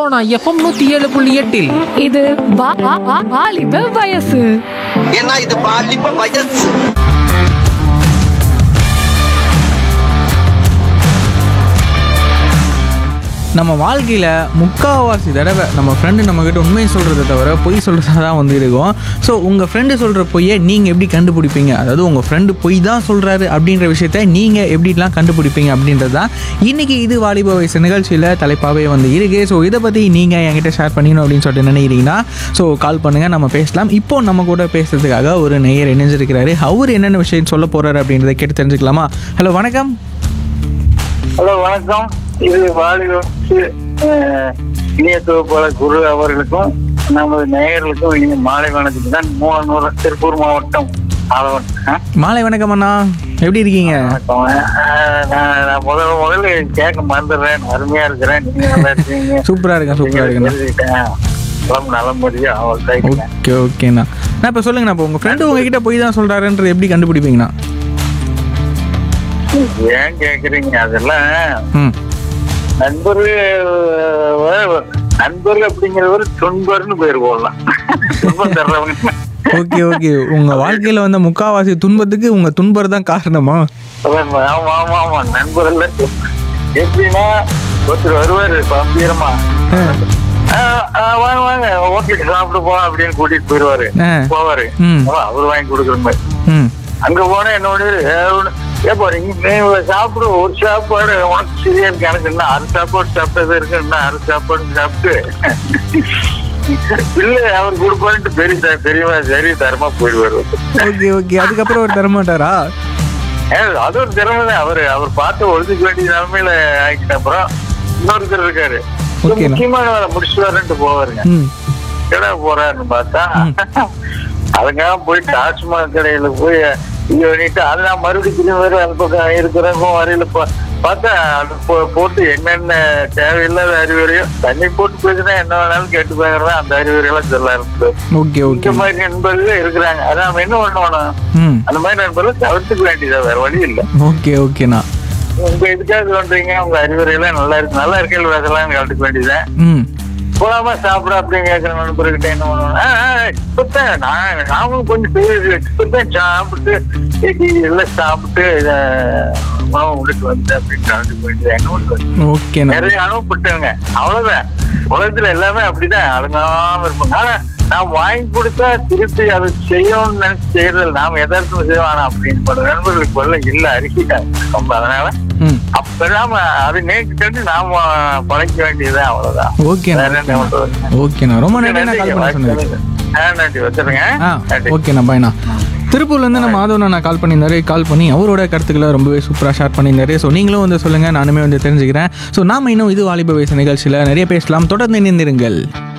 Sona FM நூத்தி ஏழு புள்ளி எட்டில் இது வா- வா- வா- வாலிப வயசு ஏன்னா இது பாலிப்ப வயசு நம்ம வாழ்க்கையில் முக்கால்வாசி தடவை நம்ம ஃப்ரெண்டு நம்மக்கிட்ட உண்மையை சொல்கிறத தவிர பொய் சொல்கிறதா தான் வந்து இருக்கும் ஸோ உங்கள் ஃப்ரெண்டு சொல்கிற பொய்யை நீங்கள் எப்படி கண்டுபிடிப்பீங்க அதாவது உங்கள் ஃப்ரெண்டு பொய் தான் சொல்கிறாரு அப்படின்ற விஷயத்த நீங்கள் எப்படிலாம் கண்டுபிடிப்பீங்க அப்படின்றது தான் இன்றைக்கி இது வாலிப வயசு நிகழ்ச்சியில் தலைப்பாகவே வந்து இருக்கு ஸோ இதை பற்றி நீங்கள் என்கிட்ட ஷேர் பண்ணிக்கணும் அப்படின்னு சொல்லிட்டு நினைக்கிறீங்கன்னா ஸோ கால் பண்ணுங்கள் நம்ம பேசலாம் இப்போ நம்ம கூட பேசுறதுக்காக ஒரு நேயர் இணைஞ்சிருக்கிறாரு அவர் என்னென்ன விஷயம் சொல்ல போகிறாரு அப்படின்றத கேட்டு தெரிஞ்சுக்கலாமா ஹலோ வணக்கம் ஹலோ வணக்கம் இது வாலிபத்து இனிய தொகுப்பாளர் குரு அவர்களுக்கும் நமது நேயர்களுக்கும் இனிய மாலை வணக்கம் தான் மூணநூறு திருப்பூர் மாவட்டம் ஆலவன் ஆ? மாலை வணக்கம் அண்ணா எப்படி இருக்கீங்க வணக்கம் ஆ, நான் நான் முதல்ல முதல்ல கேட்க மறந்துடுறேன் அருமையா இருக்கிறேன் நீங்க நல்லா இருக்கீங்க சூப்பரா இருக்கேன் சூப்பரா இருக்கேன் தெரிஞ்சுக்கிட்டேன் உடம்பு நல்லபடியா அவள் கைட்டேன் ஓகே ஓகேண்ணா நான் இப்போ சொல்லுங்கண்ணா இப்போ உங்கள் ஃப்ரெண்டு உங்ககிட்ட போய் தான் சொல்கிறாருன்றது எப்படி கண்டுபிடிப்பீங்கண்ணா ஏன் கேக்குறீங்க அதெல்லாம் ம் நண்பர் நண்பர் அப்படிங்கிறவர் துன்பர்னு பேர் போடலாம் துன்பம் தர்றவங்க ஓகே ஓகே உங்கள் வாழ்க்கையில் வந்த முக்காவாசி துன்பத்துக்கு உங்கள் துன்பர் தான் காரணமா அதான் ஆமா ஆமா ஆமா நண்பர் இல்ல எப்படின்னா ஒருத்தர் வருவாரு கம்பீரமா ஆ, ஆ, வாங்க வாங்க ஹோட்டலுக்கு சாப்பிட்டு போலாம் அப்படின்னு கூட்டிட்டு போயிருவாரு ஆ. போவாரு ம். ஆமா, அவர் வாங்கி கொடுக்குற மாதிரி ம் அங்க போனா என்ன பண்ணுவாரு ஏப்பா நீங்க நீ சாப்பிடு ஒரு சாப்பாடு உனக்கு சரியா இருக்கு எனக்கு என்ன அரை சாப்பாடு சாப்பிட்டது இருக்கு என்ன அரை சாப்பாடு சாப்பிட்டு இல்ல அவர் கொடுப்பாருன்ட்டு பெரிய த- பெரியவா சரி தரமா போயிடுவாரு ஓகே ஓகே அதுக்கப்புறம் அவர் தரமாட்டாரா ஏ, அது ஒரு திறமை தான் அவரு அவர் பார்த்து ஒழுதுக்க வேண்டிய நிலைமையில ஆகிட்ட அப்புறம் இன்னொருத்தர் இருக்காரு ஓகேண்ணா. முக்கியமான வேலை முடிச்சுட்டு வரேன்ட்டு போவாருங்க ம் கடை போறாருன்னு பார்த்தா அதுக்காக போய் டாஸ்மாக் கடையில போய் இது பண்ணிட்டு அது நான் மறுபடியும் திரும்பி வேற அந்த பக்கம் இருக்கிறக்கும் வரையில பா- பார்த்தா அது போ- போட்டு என்னென்ன தேவையில்லாத அறிவுரையும் தண்ணி போட்டு போச்சுன்னா என்ன வேணாலும் கேட்டு போகிறதா அந்த அறிவுரையெல்லாம் சொல்ல இருந்தது ஓகே இந்த ஓகே மாதிரி நண்பர்கள் இருக்கிறாங்க அதான் நம்ம என்ன பண்ணணும் ம் அந்த மாதிரி நண்பர்கள் தவிர்த்துக்க வேண்டியதா வேற வழி இல்லை ஓகே ஓகேண்ணா உங்க இதுக்காக சொல்றீங்க உங்க அறிவுரையெல்லாம் நல்லா இருக்கு நல்லா இருக்கையில் பேசலாம் கலந்துக்க வேண்டியதுதான் ம் போலாமா சாப்பிட அப்படின்னு கேட்கிற நண்பர்கிட்ட என்ன பண்ணுவோம் ஆ, ஆ, இப்பதான் நான் நாங்களும் கொஞ்சம் பேர் இப்பதான் சாப்பிட்டு டீ எல்லாம் சாப்பிட்டு இத உணவு விட்டுட்டு வந்தேன் அப்படின்னு கலந்துக்க வேண்டியது என்ன பண்றது? ஓகேண்ணா நிறைய அனுபவப்பட்டவங்க அவ்வளவுதான் உலகத்துல எல்லாமே அப்படிதான் அடங்காம இருப்பாங்க ஆனா நான் வாங்கி கொடுத்தா திருப்பி அதை செய்யணும்னு நினைச்சு செய்யறது நாம எதார்த்தம் செய்வோம் ஆனா அப்படின்னு பல நண்பர்களுக்கு வல்ல இல்ல அறிக்கிட்டாங்க ரொம்ப அதனால ம் அப்ப நாம அதை நேற்று கண்டு நாம பழைக்க வேண்டியது அவ்வளவுதான் ஓகேண்ணா வேற என்ன பண்றது? ஓகேண்ணா ரொம்ப நன்றி நான் கால் பண்ண சொன்னதுக்கு ஆ, நன்றி வச்சிருங்க ஆ நன்றி ஓகேண்ணா பாய்ண்ணா திருப்பூர்லேருந்து நம்ம மாதவன் நான் கால் பண்ணியிருந்தாரு கால் பண்ணி அவரோட கருத்துக்களை ரொம்பவே சூப்பராக ஷேர் பண்ணியிருந்தாரு ஸோ நீங்களும் வந்து சொல்லுங்கள் நானுமே வந்து தெரிஞ்சுக்கிறேன் ஸோ நாம இன்னும் இது வாலிப வயசு நிகழ்ச்சியில் நிறைய பேசலாம் தொடர்ந்து இணைந்திருங்கள்